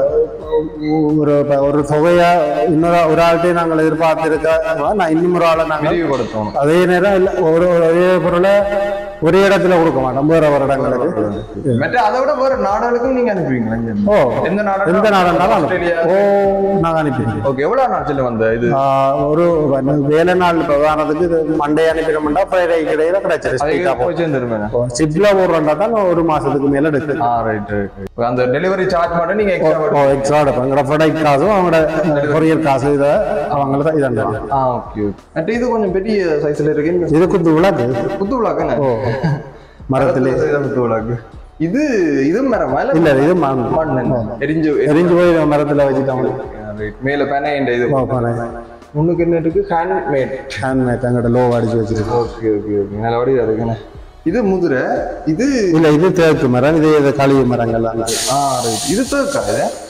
ஒரு ஒரு தொகையா இன்னொரு ஒரு ஆள்கிட்ட நாங்கள் எதிர்பார்த்திருக்க நான் இன்னும் ஒரு ஆளை நாங்கள் விரிவுபடுத்தணும் அதே நேரம் இல்ல ஒரு ஒரு ஒரே பொருளை ஒரே இடத்துல கொடுக்க மாட்டோம் வேற ஒரு இடங்களுக்கு மற்ற அதை விட வேற நாடுகளுக்கும் நீங்க அனுப்புவீங்களா இங்க இருந்து? ஓ எந்த நாடு எந்த நாடுனாலும் ஆஸ்திரேலியா அனுப்புவோம். ஓ நாங்கள் அனுப்பிடுவோம் ஓகே எவ்வளவு நாள் செல்ல வந்த இது ஆஹ் ஒரு வேலை நாள் பிரதானத்துக்கு இது மண்டே அனுப்பிடமாட்டா ஃப்ரைடே கிடையில கிடைச்சிரு அது ஸ்பீக்கா போய் சேர்ந்துருமே சிப்ல போடுறா தான் ஒரு மாசத்துக்கு மேல எடுக்கு ஆ ரைட் ரைட் அந்த டெலிவரி சார்ஜ் மட்டும் நீங்க எக்ஸ்ட்ரா ஓ எக்ஸ்ட்ரா எடுப்போம் எங்களோட ப்ராடக்ட் காசும் அவங்களோட கொரியர் காசு இதை அவங்கள தான் இதாண்டு ஆ ஓகே ஓகே மற்ற இது கொஞ்சம் பெரிய சைஸ்ல இருக்கு இந்த இது குத்து விளக்கு புத்து விளாக்கு என்ன ஓ மரத்திலே புத்து விளாக்கு இது இது மரம் மேல இல்ல இது மண் மண் என்ன? எரிஞ்சு எரிஞ்சு போய் மரத்துல வச்சுட்டாங்க ரைட் மேல பேனை இந்த இது ஹேண்ட்மேட் முன்னுக்கு என்ன இருக்கு ஹேண்ட் மேட் அங்கிட்ட லோ அடிச்சு வச்சிருக்கு ஓகே ஓகே ஓகே நல்லபடி இருக்குண்ணே இது முதிரை இது இல்ல இது தேக்கு மரம் இது இது களிய மரங்கள் ஆ ரைட் இது தேக்கா இது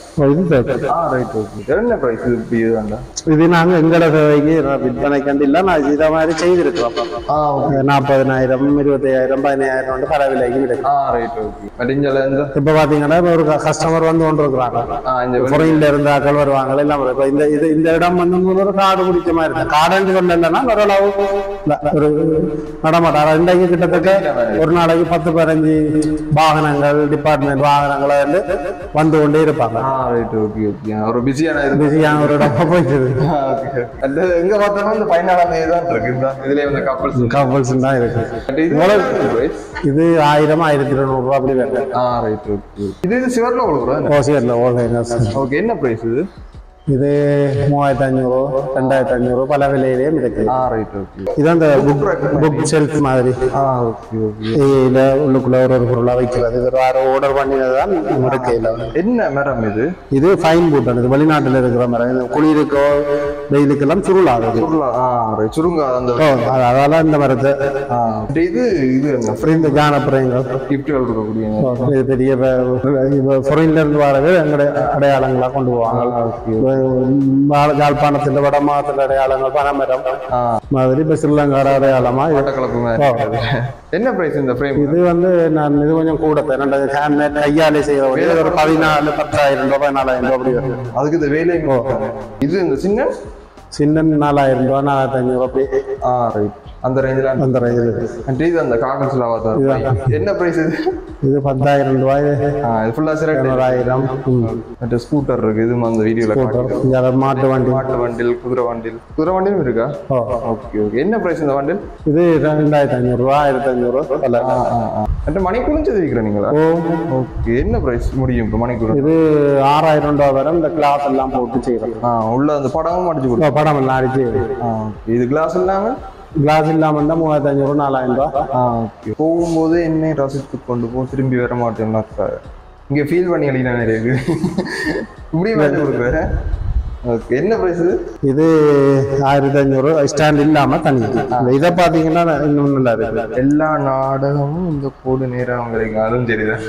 ஓ, இது தேக்கு. ஆ ரைட் ஓகே என்ன பிரைஸ் இது இப்படி இது வேண்டாம் இது நாங்க எங்கட தேவைக்கு விற்பனை கண்டு இல்ல நான் இதை மாதிரி செய்திருக்கிறோம் ஆ ஓகே நாற்பதனாயிரம் இருபத்தையாயிரம் பதினாயிரம் வந்து பல விலைக்கு கிடைக்கும் ஆ ரைட் ஓகே மடிஞ்சல இந்த இப்ப பாத்தீங்கன்னா இப்ப ஒரு கஸ்டமர் வந்து கொண்டு இருக்கிறாங்க ஆ இந்த ஃபாரின்ல இருந்து ஆக்கள் வருவாங்க எல்லாம் வரும். இப்ப இந்த இது இந்த இடம் வந்து ஒரு காடு பிடிச்ச மாதிரி இருக்கு காடுன்னு சொல்லலைன்னா ஓரளவு இல்ல, ஒரு நடமாட்டம் இன்றைக்கு கிட்டத்தட்ட ஒரு நாளைக்கு பத்து பதினஞ்சு வாகனங்கள் டிபார்ட்மெண்ட் வாகனங்களை வந்து வந்து கொண்டே இருப்பாங்க ஆ ரைட் ஓகே ஓகே ஒரு பிஸியான இது பிஸியான ஒரு இடம் போயிட்டு ஓகே அந்த எங்க பார்த்தாலும் இந்த பதினாலாம் தேதி தான் இருக்கு இந்த இதுலயே வந்து கப்பல்ஸ் கப்பல்ஸ் தான் இருக்கு இது பிரைஸ் இது ஆயிரம் ஆயிரத்தி இருநூறு ரூபா அப்படி வேறு ஆ ரைட் ஓகே இது இது சிவர்ல கொடுக்குறோம் ஓசியர்ல ஓகே ஓகே என்ன பிரைஸ் இது இது மூவாயிரத்தி அஞ்சூறு ரெண்டாயிரத்தி அஞ்சூறு பல விலையிலேயும் இருக்கு ஆ ரைட் ஓகே இது அந்த புக் புக் ஷெல்ஃப் மாதிரி ஆ ஓகே ஓகே இதுல உள்ளுக்குள்ள ஒரு ஒரு பொருளா வைக்கிறது இது வேற ஆர்டர் பண்ணினதுதான் இருக்கையில் என்ன மரம் இது இது ஃபைன் பூட்டன் இது வெளிநாட்டுல இருக்கிற மரம் இது குளிருக்கோ வெயிலுக்கெல்லாம் சுருள் ஆகுது சுருளா ஆ ரைட் சுருங்க அந்த ஓ, அது- அதால இந்த மரத்தை ஆ இது இது என்ன இந்த ஜானப்புறங்கள் கிஃப்ட்கள் கொடுக்கக்கூடிய இது பெரிய ஃபாரின்ல இருந்து வரவே எங்களுடைய அடையாளங்களா கொண்டு போவாங்க வா- யாழ்ப்பாணத்துல வட மாவட்டத்துல அடையாளங்கள் பனைமரம் ஆ மாதிரி இப்ப ஸ்ரீலங்கார அடையாளமா இது மட்டக்களப்பு மாதிரி என்ன பிரைஸ் இந்த ஃப்ரேம் இது வந்து நான் இது கொஞ்சம் கூட ரெண்டாவது ஹேண்ட்மேட் கையாலே செய்யற ஒரு ஒரு பதினாலு பத்தாயிரம் ரூபாய் பதினாலாயிரம் ரூபாய் அப்படி வரும் அதுக்கு இந்த வேலை இது இந்த சின்ன சின்ன நாலாயிரம் ரூபாய் நாலாயிரத்தி ஐநூறு அப்படி ஆ ரைட் அந்த ரேஞ்சில் அந்த ரேஞ்சில் அண்ட் இது அந்த காகன்ஸ்ல பார்த்தா என்ன பிரைஸ் இது இது பத்தாயிரம் ரூபாய் ஆ இது ஃபுல்லா சிரட் இருநூறாயிரம் மற்ற ஸ்கூட்டர் இருக்கு இது அந்த வீடியோல காட்டுது இங்கே மாட்டு வண்டி மாட்டு வண்டில் குதிரை வண்டில் குதிரை வண்டியும் இருக்கா ஓ ஓகே ஓகே என்ன பிரைஸ் இந்த வண்டில் இது ரெண்டாயிரத்தி ஐநூறு ரூபா ஆயிரத்தி ஐநூறு பல மற்ற மணிக்குறிஞ்சு விற்கிறேன் நீங்களா ஓ ஓகே என்ன பிரைஸ் முடியும் இப்போ மணிக்குறி இது ஆறாயிரம் ரூபாய் வரை இந்த கிளாஸ் எல்லாம் போட்டு செய்யறோம் ஆ உள்ள அந்த படமும் அடிச்சு கொடுக்கும் படம் எல்லாம் அடிச்சு ஆ ஓகே இது கிளாஸ் இல்லாம கிளாஸ் இல்லாம இருந்தா மூவாயிரத்தி ஐநூறு நாலாயிரம் ரூபாய் ஆ ஓகே போகும்போது என்னை ரசித்து கொண்டு போ திரும்பி வர மாட்டேன்னா இங்க ஃபீல் பண்ணி அடிக்கிற நிறைய இருக்கு இப்படி மாற்றி கொடுக்குறேன் ஓகே என்ன பிரைஸ் இது இது ஆயிரத்தி ஐநூறு ஸ்டாண்ட் இல்லாம தனி இந்த இதை பாத்தீங்கன்னா இன்னும் நல்லா இருக்கு எல்லா நாடகமும் இந்த கோடு நேரம் கிடைக்கும் அதுவும் சரிதான்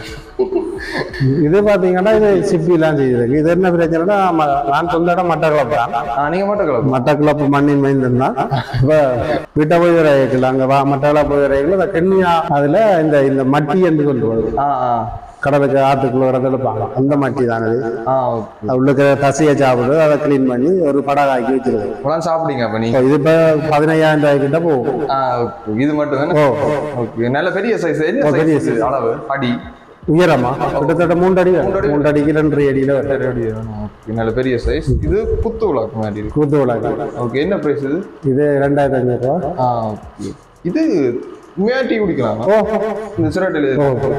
இது பாத்தீங்கன்னா இது சிப்பி எல்லாம் செய்யுது இது என்ன பிரச்சனைனா ம- நான் சொந்த இடம் மட்டக்களப்பு தான் ஆ நீங்க மட்டும் கலப்பு மட்டக்களப்பு மண்ணின் மைந்தன் தான் இப்ப வீட்டை போய் வரைகள் அங்க வா மட்டக்களப்பு போய் வரைகள் அந்த கென்னியா அதுல இந்த இந்த மட்டி என்று சொல்லுவது ஆ ஆ கடலுக்கு ஆத்துக்குள்ள கிடந்துருப்பாங்க அந்த மட்டி தான் அது ஆ ஓகே அது உள்ளுக்கு தசையை சாப்பிடுறது அதை க்ளீன் பண்ணி ஒரு படகாக்கி வச்சிருது இப்பெல்லாம் சாப்பிடுங்க அப்ப நீங்க இப்போ இது இப்போ பதினையாயிரம் ரூபாய் கிட்ட போகும் ஆ ஓகே இது மட்டும் தானே ஓ ஓகே நல்ல பெரிய சைஸ் என்ன பெரிய சைஸ் அளவு அடி உயரமா கிட்டத்தட்ட மூன்று அடி வரும். மூன்று அடிக்கு ரெண்டு அடியில வரும் ஓகே நல்ல பெரிய சைஸ் இது குத்து விளக்கு மாதிரி இருக்கு கூத்து விளக்கு ஓகே என்ன பிரைஸ் இது இது ரெண்டாயிரத்தி ஐநூறு ரூபா ஆ ஓகே இது உண்மையா டீ குடிக்கலாமா ஓ இந்த சிரட்டில்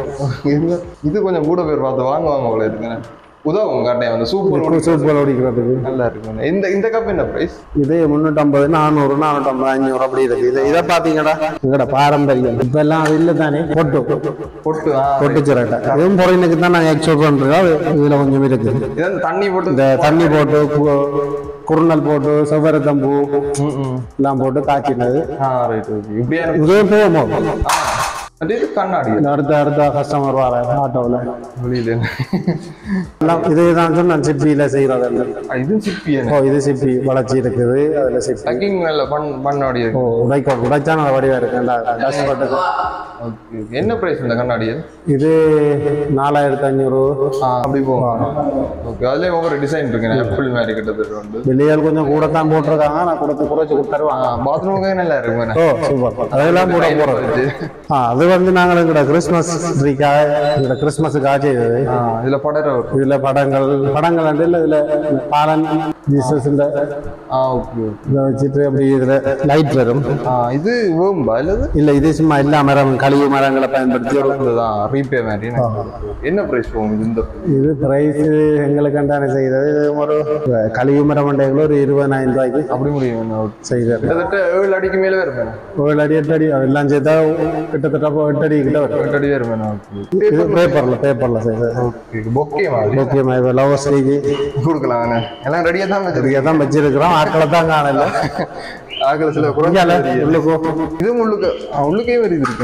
இது கொஞ்சம் கூட பேர் பார்த்து வாங்குவாங்க போல இருக்குங்க உதவும் கட்டாயம் அந்த சூப்பர் சூப்பர் குடிக்கிறதுக்கு நல்லா இருக்குங்க இந்த இந்த கப் என்ன பிரைஸ் இது முந்நூற்றம்பது நானூறு நானூற்றம்பது அஞ்சூறு அப்படி இருக்கு இது இதை பார்த்தீங்கன்னா எங்கட பாரம்பரியம் இப்ப எல்லாம் அது இல்லை தானே பொட்டு பொட்டு ஆ பொட்டு சிரட்டை இதுவும் பொறையினுக்கு தான் நாங்கள் எக்ஸ்போர்ட் பண்ணுறோம் அது இதுல கொஞ்சம் இருக்குது இது அந்த தண்ணி போட்டு இந்த தண்ணி போட்டு கு- குறுநல் போட்டு செவ்வரத்தம்பூ ம், ம். எல்லாம் போட்டு காய்ச்சினது ஆ ரைட் ஓகே இப்படியான இதே போகும் ஆ அது இது கண்ணாடி அடுத்த அடுத்த கஸ்டமர் வர ஆட்டோவில் வெளியில எல்லாம் இதே தான் சொன்னேன் சிப்பியில் செய்கிறது ஆ, இது சிப்பி ஓ இது சிப்பி வளர்ச்சி இருக்குது அதில் சிப்பி டக்கிங் மேல பண் பண்ணாடி ஓ உடைக்க உடைச்சா நல்ல வடிவா இருக்கு கஷ்டப்பட்டது ஓகே ஓகே என்ன பிரைஸ் இந்த கண்ணாடி இது நாலாயிரத்தி ஐநூறு ஆ அப்படி போகும் ஓகே அதுலயே ஒவ்வொரு டிசைன் இருக்குங்க ஆப்பிள் மாதிரி கிட்டத்தட்ட வந்து வெளியால் கொஞ்சம் கூட தான் போட்டிருக்காங்க நான் கொடுத்து குறைச்சி கொடுத்துருவாங்க பாத்ரூமுக்கு நல்லா இருக்கும் ஓ சூப்பர் அதெல்லாம் கூட போடுறது ஆ அது வந்து நாங்கள் எங்களோட கிறிஸ்மஸ் ட்ரீக்காக எங்களோட கிறிஸ்மஸுக்காக செய்தது ஆ இதுல படர வரும் இதுல படங்கள் படங்கள் வந்து இல்லை இதுல இந்த பாலன் ஜீசஸ் இந்த ஆ ஓகே இதை வச்சுட்டு அப்படி இதுல லைட் வரும் ஆ இது வேம்பா இல்லது இல்ல இது சும்மா எல்லா மரம் கழிவு மரங்களை பயன்படுத்தி ஒரு- இதுதான் ரீபே மாதிரி என்ன பிரைஸ் போகும் இது இந்த இது பிரைஸ் எங்களுக்கு அண்டான செய்தது இது ஒரு கழிவு மரம் மண்டைகள் ஒரு இருபதாயிரம் ரூபாய்க்கு அப்படி முடியும் செய்தது கிட்டத்தட்ட ஏழு அடிக்கு மேல வருமே ஏழு அடி எட்டு அடி எல்லாம் சேர்த்தா கிட்டத்தட்ட அப்போ எட்டு அடி கிட்ட வரும் எட்டு அடி வருமே இது பேப்பர்ல பேப்பர்ல செய்தது ஓகே பொக்கே மாதிரி முக்கியமா இப்போ லவ் ஸ்டேஜ் கொடுக்கலாம் தானே. எல்லாம் ரெடியா தான் வச்சிருக்கேன் இதுக்கே தான் வச்சிருக்கிறோம் ஆட்களை தான் காணல ஆகல சில குறைஞ்சால இங்கேயால உள்ளுக்கோ இது உள்ளுக்கு ஆ, உள்ளுக்கே வருது இருக்கேன்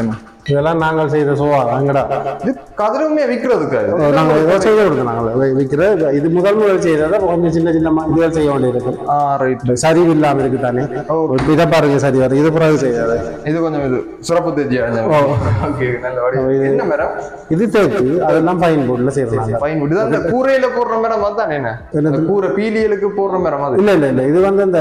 இதெல்லாம் நாங்கள் செய்த சோவா எங்கடா இது கதிரமே விற்கிறதுக்கு நாங்கள் ஏதோ செய்து கொடுத்தோம் நாங்கள் விற்கிற இது முதல் முதல் செய்ததை கொஞ்சம் சின்ன சின்ன ம- இதுகள் செய்ய வேண்டியிருக்கு ஆ ரைட் சரிவு இல்லாம இருக்கு தானே இதை பாருங்க சரி வரும் இது பிறகு செய்யாது இது கொஞ்சம் இது சிறப்பு தெரிஞ்சு ஓகே நல்ல வடி என்ன மேடம் இது தேக்கு அதெல்லாம் ஃபைன் போர்டில் செய்யறாங்க பயன் விடுது அந்த கூரையில போடுற மேடம் அதான் என்ன அந்த கூரை பீலியலுக்கு போடுற மேடம் அது இல்ல இல்ல இல்ல இது வந்து இந்த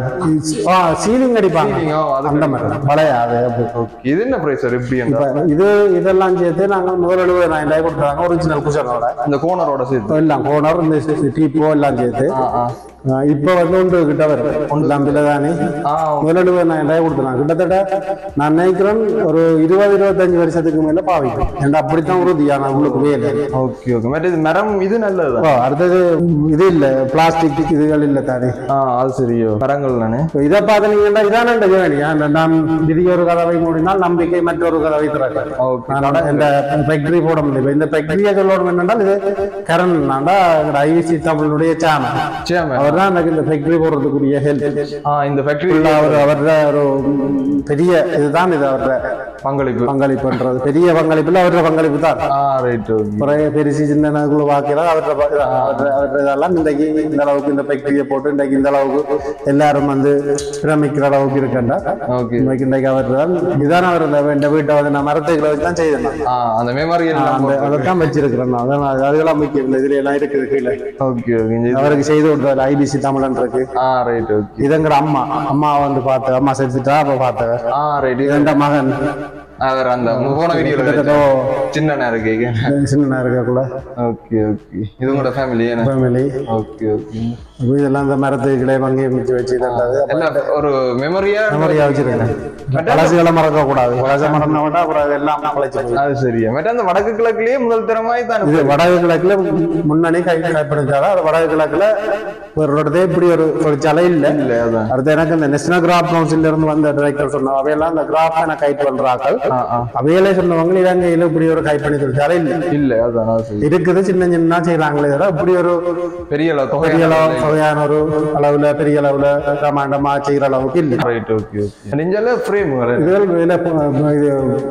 சீலிங் அடிப்பாங்க Ceiling, ஓ, அது அந்த மாதிரி பழைய அது அப்படி. ஓகே இது என்ன பிரைஸ் சார் எப்படி அந்த இப்ப இது இதெல்லாம் சேர்த்து நாங்கள் முதல் எழுபதாயிரம் ரூபாய் கொடுத்தாங்க ஒரிஜினல் குஷனோட இந்த கோனரோட சேர்த்து எல்லாம் கோனர் இந்த டீப்போ எல்லாம் சேர்த்து ஆ ஆ ஆஹ் இப்ப வந்து ஒன்று கிட்ட வருது ஒன்று தம்பில தானே ஆ முதல் எழுபதாயிரம் ரூபாய் கொடுத்தாங்க கிட்டத்தட்ட நான் நினைக்கிறேன் ஒரு இருபது இருபத்தஞ்சு வருஷத்துக்கு மேல பாவிக்கும் ஏன்னா அப்படித்தான் உறுதியான உங்களுக்கு வேலை ஓகே ஓகே மற்ற இது மரம் இது நல்லது ஓ, அடுத்தது இது இல்ல பிளாஸ்டிக் இதுகள் இல்ல தானே ஆ அது சரியோ மரங்கள் தானே இப்ப இதை பார்த்தீங்கன்னா இதான இந்த ஜேர்னி நாம் விதிய ஒரு கதவை மூடினால் நம்பிக்கை மற்றொரு கதவை திறக்க ஓகே நான் இந்த ஃபேக்டரி போட முடியும் இந்த ஃபேக்டரியை சொல்லணும் என்னென்றால் இது கரண்ட் ஐவிசி தமிழுடைய சேனல் சேம அவர் தான் எனக்கு இந்த ஃபேக்டரி போடுறதுக்குரிய ஹெல்ப் ஆ இந்த ஃபேக்டரி அவர் அவரோட ஒரு பெரிய இதுதான் இது அவரோட பங்களிப்பு பங்களிப்புன்றது பெரிய பங்களிப்புல அவரோட பங்களிப்பு தான் ஆ ரைட் ஓகே குறைய பெருசு சின்னக்குள்ள பாக்கிறார் அவரோட ப- அவரோட அவரோட இதெல்லாம் இன்றைக்கு இந்த அளவுக்கு இந்த ஃபேக்டரியை போட்டு இன்றைக்கு இந்த அளவுக்கு எல்லாரும் வந்து பிரமிக்கிற அளவுக்கு இருக்கண்டா ஓகே இன்னைக்கு இன்றைக்கு அவர் தான் இதான அவர் இந்த இந்த வீட்டை வந்து நான் மரத்துக்களை வச்சு தான் செய்தேன் நான். ஆ அந்த மெமரி அந்த அதைத்தான் வச்சிருக்கிறேன் நான் அதான் நான் அதெல்லாம் முக்கியம் இந்த இதுல எல்லாம் இருக்குது கீழே ஓகே ஓகே அவருக்கு செய்து கொடுத்தாரு ஐபிசி தமிழன் இருக்கு ஆ ரைட் ஓகே இதங்கிற அம்மா அம்மா வந்து பார்த்த அம்மா செத்துட்டா அப்ப பார்த்தவர் ஆ ரைட் இந்த மகன் அவர் அந்த போன வீடியோல கிட்டத்தட்ட சின்ன இருக்கு சின்ன இருக்கக்குள்ள ஓகே ஓகே இது உங்களோட ஃபேமிலி என்ன ஃபேமிலி ஓகே ஓகே இதெல்லாம் இந்த மரத்துக்களை வங்கி மிச்சு வச்சு இதெல்லாம் எல்லாம் ஒரு மெமரியா மெமரியா வச்சிருக்கேன் பழசுகளை மறக்க கூடாது பழச மறந்த விட்டா அப்புறம் அது எல்லாம் பழச்சு போயிடும். அது சரியா மற்ற அந்த வடக்கு கிழக்குலயே முதல் தரமாய் தான் இது வடக்கு கிழக்குல முன்னணி கை கைப்படுத்தாலும் அது வடக்கு கிழக்குல ஒரு இடத்தே இப்படி ஒரு தொழிற்சாலை இல்ல இல்ல அதான் அடுத்து எனக்கு இந்த நேஷனல் கிராப் கவுன்சில் இருந்து வந்த டிரெக்டர் சொன்னோம் அவையெல்லாம் அந்த கிராப் எனக்கு கைட் பண்றாக்கள் ஆ ஆ அவையிலே சொன்னவங்க இலங்கையில இப்படி ஒரு கைப்பணி தொழிற்சாலை இல்ல இல்ல அதான் அது சரி இருக்குது சின்ன சின்ன செய்யறாங்களே தவிர இப்படி ஒரு பெரிய அளவு தொகை பெரிய அளவு வகையான ஒரு அளவுல பெரிய அளவுல பிரமாண்டமா செய்யற அளவுக்கு இல்ல ரைட் ஓகே ஓகே நெஞ்சல ஃப்ரேம் இதுகள் இதுல ப- இது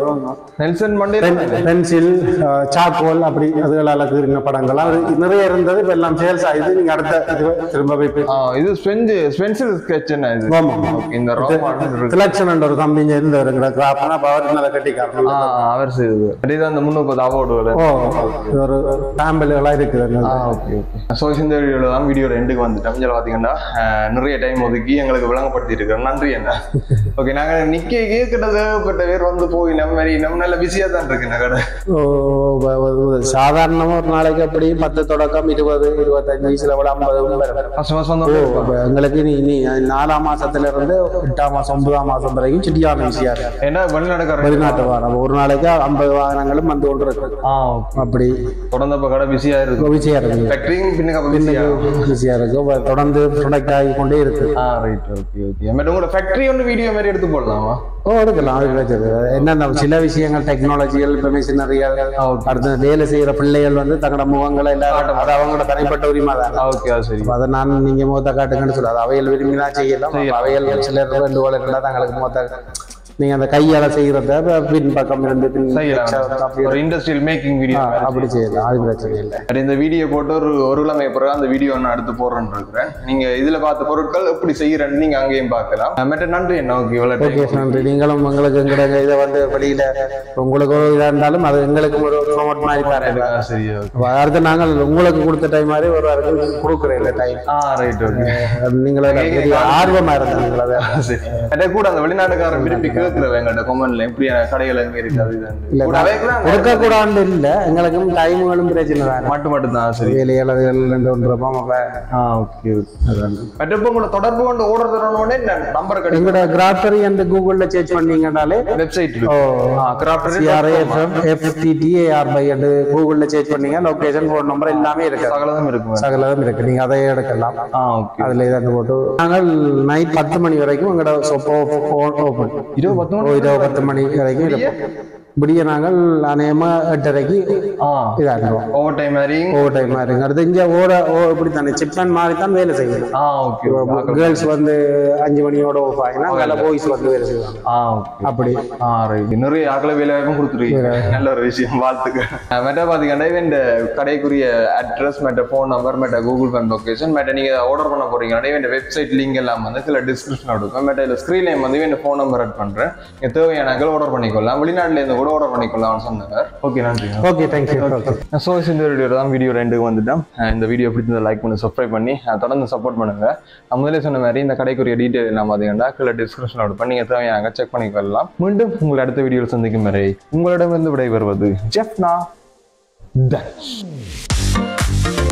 நெல்சன் மண்டேலா பென்சில் சாக்கோல் அப்படி அதுகளால கீறின படங்கள் அது நிறைய இருந்தது இப்ப எல்லாம் சேல்ஸ் ஆயிடுது நீங்க அடுத்த இது திரும்ப போய் போய் ஆ இது ஸ்பெஞ்ச் ஸ்பென்சில் ஸ்கெட்ச் என்ன இது ஆமா. ஓகே இந்த ரோமான் இருக்கு செலக்ஷன் ஒரு கம்பெனி இருந்தவருங்கிற கிராப்னா பவர் மேல கட்டிக்காரன் ஆ அவர் செய்தது அப்படிதான் அந்த முன்னூறு அவார்டு வர ஓ இது ஒரு சாம்பிள்களா இருக்குது ஆ ஓகே ஓகே ஸோ இந்த வீடியோவில் தான் வீடியோ ரெண்டுக்கு வந்துட்டோம் இதில் பார்த்தீங்கன்னா அஹ், நிறைய டைம் ஒதுக்கி எங்களுக்கு விளங்கப்படுத்தி இருக்கிறோம் நன்றி என்ன ஓகே நாங்கள் நிக்க கேட்கிட்டது பட்ட பேர் வந்து போய் நம்ம மாதிரி நம்ம நல்ல பிஸியாக தான் இருக்கு இந்த கடை ஓ, வ- வ- சாதாரணமா ஒரு நாளைக்கு அப்படி பத்து தொடக்கம் இருபது இருபத்தஞ்சு வயசுல விட ஐம்பது வரும். ஃபர்ஸ்ட் ஃபர்ஸ்ட் ஓ, வந்து அப்ப எங்களுக்கு நீ நீ நாலாம் மாசத்துல இருந்து எட்டாம் மாசம் ஒன்பதாம் மாசம் வரைக்கும் சிட்டியான விஷயம் இருக்கு ஏன்னா வெளிநாடுக்காரங்க வெளிநாட்டு வாகனம் ஒரு நாளைக்கு ஐம்பது வாகனங்களும் வந்து கொண்டு இருக்கு ஆ அப்படி தொடர்ந்து இப்போ கடை பிஸியாக இருக்கு பிஸியா இருக்கு ஃபேக்டரியும் பின்னுக்கு அப்போ பிஸியாக பிஸியா இருக்கு வ- தொடர்ந்து ப்ரொடக்ட் ஆகி கொண்டே இருக்கு ஆ ரைட் ஓகே ஓகே பட் உங்களோட ஃபேக்டரி ஒன்று வீடியோ மாதிரி எடுத்து போடலாமா ஓ எடுக்கலாம் அது பிரச்சனை இல்லை. என்னென்ன சில விஷயங்கள் டெக்னாலஜிகள் இப்போ மிஷினரிகள் ஓகே அடுத்து வேலை செய்யற பிள்ளைகள் வந்து தங்களோட முகங்களை எல்லாரும் அது அவங்களோட தனிப்பட்ட உரிமை தான் ஓகே அது சரி அதை நான் நீங்க முகத்தை காட்டுங்கன்னு சொல்லாது அவைகள் விரும்பினா செய்யலாம் அவைகள் சிலர் ரெண்டு கோலை இருந்தா தங்களுக்கு முகத்தை நீங்க அந்த கையால செய்யறத ப- பின் பக்கம் இருந்து பின் செய்யலாம் அப்படி ஒரு இண்டஸ்ட்ரியல் மேக்கிங் வீடியோ ஆ, அப்படி செய்யலாம் அது பிரச்சனை இல்லை அது இந்த வீடியோ போட்டு ஒரு ஒரு கிழமை பிறகு அந்த வீடியோ நான் எடுத்து போடுறேன்னு இருக்கிறேன் நீங்க இதுல பார்த்த பொருட்கள் எப்படி செய்யறேன்னு நீங்க அங்கேயும் பார்க்கலாம் மற்ற நன்றி என்ன ஓகே இவ்வளவு ஓகே நன்றி நீங்களும் உங்களுக்கு எங்கட இதை வந்து வெளியில உங்களுக்கு ஒரு இதா இருந்தாலும் அது எங்களுக்கும் ஒரு ப்ரோமோட் மாதிரி பாருங்க time. சரி ஓகே அடுத்து நாங்கள் உங்களுக்கு கொடுத்த டைம் மாதிரி ஒரு வாரத்துக்கு கொடுக்குறேன் இல்லை டைம் ஆ ரைட் ஓகே நீங்களே பெரிய ஆர்வமா இருந்தாங்க அதை சரி அதே கூட அந்த வெளிநாட்டுக்காரன் விரும்பி கேட்கிறவங்க எங்கள்ட்ட கொமெண்ட்ல எப்படி கடைகள் எங்க இருக்கு அது இதுன்னு. இல்ல, கூட அவைக்கெல்லாம் கொடுக்க கூடாது இல்ல எங்களுக்கும் டைமுகளும் பிரச்சனை தான் மட்டும் மட்டும் தான் சரி வேலைகள் அதுகள் ரெண்டு ஒன்றப்போ அப்ப ஆ ஓகே மற்ற இப்போ உங்களை தொடர்பு கொண்டு ஓர்டர் தரணும்னே நம்பர் கிடைக்கும் எங்களோட கிராஃபரி அந்த கூகுள்ல சர்ச் பண்ணீங்கன்னாலே வெப்சைட் ஓ கிராஃப்ட் சிஆர்ஏஎஃப்எம் எஃப்டிடிஏஆர் பை என்று கூகுள்ல சர்ச் பண்ணீங்க லொகேஷன் ஃபோன் நம்பர் எல்லாமே இருக்கு சகலதும் இருக்கும் சகலதும் இருக்கு நீங்க அதை எடுக்கலாம் ஆ ஓகே அதுல இதை போட்டு நாங்கள் நைட் பத்து மணி வரைக்கும் எங்களோட ஷாப் ஓப்பன் இரவு பத்து மணி ஓ, இரவு பத்து மணி வரைக்கும் இருப்போம் விடிய நாங்கள் அநேகமா எட்டரைக்கு ஆ இதாகிடுவோம் ஓவர் டைம் மாதிரி ஓவர் டைம் மாதிரி அடுத்து இங்கே ஓட ஓ இப்படி தானே சிப்மேன் மாதிரி தான் வேலை செய்யணும் ஆ ஓகே கேர்ள்ஸ் வந்து அஞ்சு மணியோட ஓஃப் ஆகினா அதில் பாய்ஸ் வந்து வேலை செய்வாங்க ஆ அப்படி ஆ ரைட் நிறைய ஆக்களை வேலை வாய்ப்பும் கொடுத்துருக்கீங்க நல்ல ஒரு விஷயம் வாழ்த்துக்கள் மெட்ட பாத்தீங்கன்னா இந்த கடைக்குரிய அட்ரஸ் மெட்ட ஃபோன் நம்பர் மெட்ட கூகுள் பேம் லொகேஷன் மெட்ட நீங்க ஆர்டர் பண்ண போறீங்கன்னா இந்த வெப்சைட் லிங்க் எல்லாம் வந்து கீழே டிஸ்கிரிப்ஷன் கொடுக்கும் மெட்ட இல்ல ஸ்க்ரீன் நேம் வந்து இந்த ஃபோன் நம்பர் ஆட் பண்றேன் நீங்க தேவையான ஆர்டர் பண்ணிக்கொள்ளலாம் வெளிநாட்டுல இருந்து கூட ஆர்டர் பண்ணிக்கொள்ளலாம்னு சொன்னாங்க ஓகே நன்றி ஓகே தேங்க்யூ ஓகே ஸோ இந்த வீடியோ தான் வீடியோ ரெண்டுக்கு வந்துட்டோம் அஹ் இந்த வீடியோ பிடிச்சிருந்தா லைக் பண்ணி சப்ஸ்கிரைப் பண்ணி அஹ் தொடர்ந்து சப்போர்ட் பண்ணுங்க நான் முதல்ல சொன்ன மாதிரி இந்த கடைக்குரிய டீட்டெயில் எல்லாம் பார்த்தீங்கன்னா கீழே டிஸ்கிரிப்ஷனோட பண்ணி நீங்கள் தேவையான செக் பண்ணிக்கொள்ளலாம் மீண்டும் உங்களை அடுத்த வீடியோவில் சந்திக்கும் வரை உங்களிடமிருந்து விடைபெறுவது ஜெஃப்னா தன்ஷ்